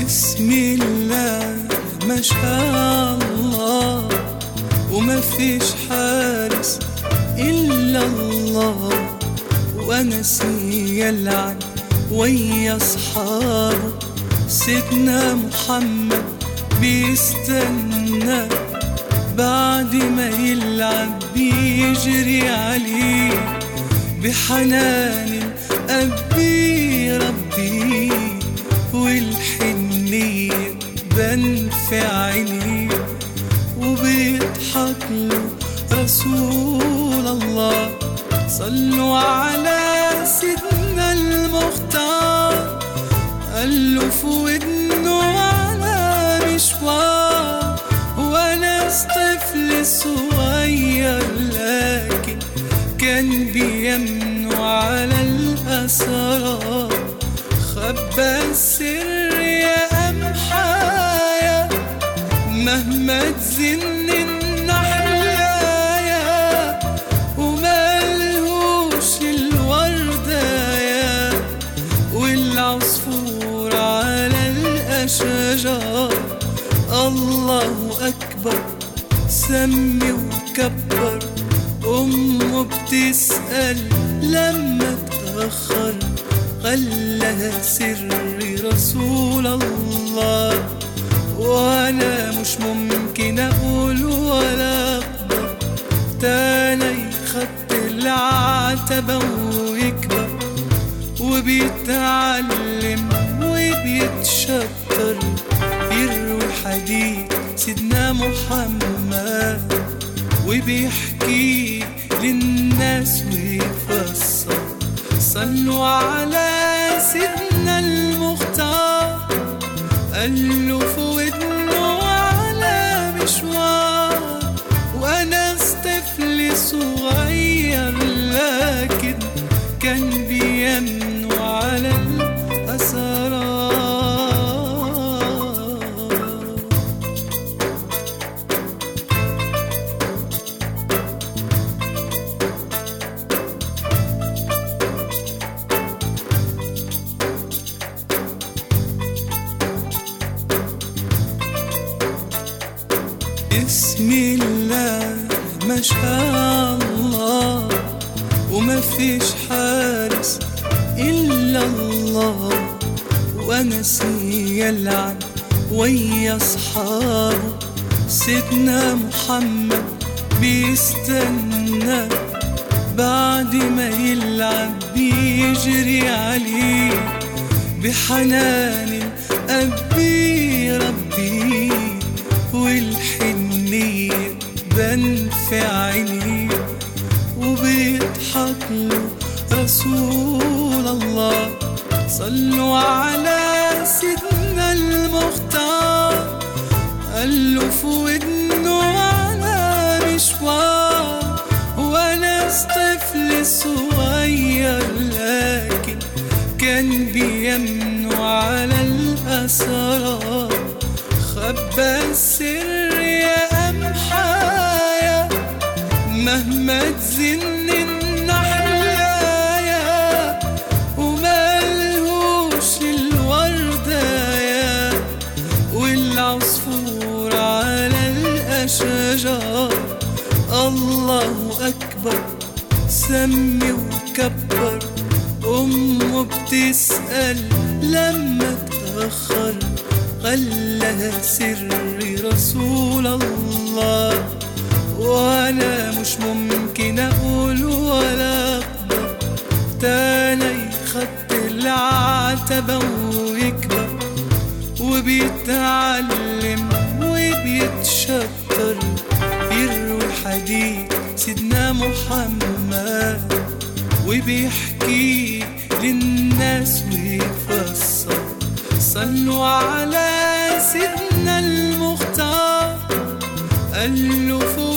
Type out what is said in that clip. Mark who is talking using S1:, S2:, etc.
S1: بسم الله ما شاء الله وما فيش حارس إلا الله ونسي يلعن ويا أصحابه سيدنا محمد بيستنى بعد ما يلعب بيجري عليه بحنان أبي ربي والحنية بان في عينيه وبيضحك له رسول الله صلوا على سيدنا المختار قال له في ودنه على مشوار وانا طفل صغير لكن كان بيمنه على الأسرار خبى السر يا أمحايا مهما تزن النحلايا وملهوش الوردايا والعصفور على الأشجار الله أكبر سمي وكبر أمه بتسأل لما تأخر قال لها سري رسول الله وأنا مش ممكن أقول ولا أقدر تاني خدت العتبة ويكبر وبيتعلم وبيتشطر يروي حديث سيدنا محمد وبيحكي للناس ويفسر صلوا على سيدنا المختار قال له في ودنه على مشوار وانا طفل صغير لكن كان بيمنه على الأسرار بسم الله ما شاء الله وما فيش حارس إلا الله ونسي يلعن ويا أصحابه سيدنا محمد بيستنى بعد ما يلعب بيجري عليه بحنان أبي ربي والحنية بان في عينيه وبيضحك له رسول الله صلوا على سيدنا المختار قال له في ودنه على مشوار وانا طفل صغير لكن كان بيمنه على الأسرار خبى السر يا أمحايا مهما تزن النحلايا وملهوش الوردايا والعصفور على الأشجار الله أكبر سمي وكبر أمه بتسأل لما تأخر قال لها سري رسول الله وأنا مش ممكن أقول ولا أقدر تاني خدت العتبة ويكبر وبيتعلم وبيتشطر يروي حديث سيدنا محمد وبيحكي للناس ويفسر صلوا على سيدنا المختار قال له في